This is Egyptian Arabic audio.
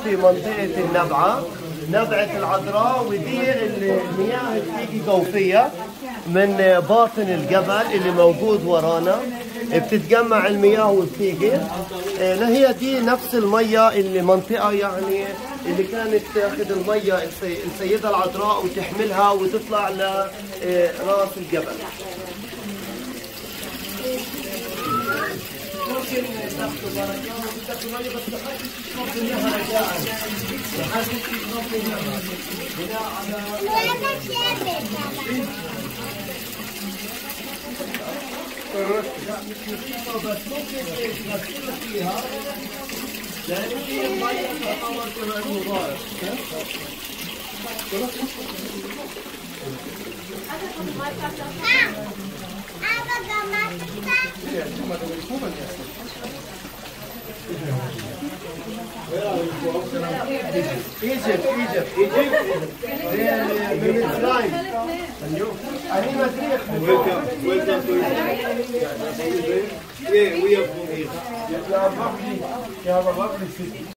في منطقة النبعة نبعة العذراء ودي المياه اللي بتيجي جوفية من باطن الجبل اللي موجود ورانا بتتجمع المياه وبتيجي آه، هي دي نفس المية اللي منطقة يعني اللي كانت تاخذ المية السي- السيدة العذراء وتحملها وتطلع لراس الجبل ممكن تاخذوا بركة ممكن تاخذوا مية بس لحد تشربوا منها رجاء لحد تشربوا منها بناء على بس ممكن تغسلوا فيها لأن في المية تعتبر كمان مضاعف Egypt, Egypt, Egypt, من مصرايم أنا مدريخ Welcome, welcome to Israel. Yeah, we are from here. You have a lovely, you have a lovely city.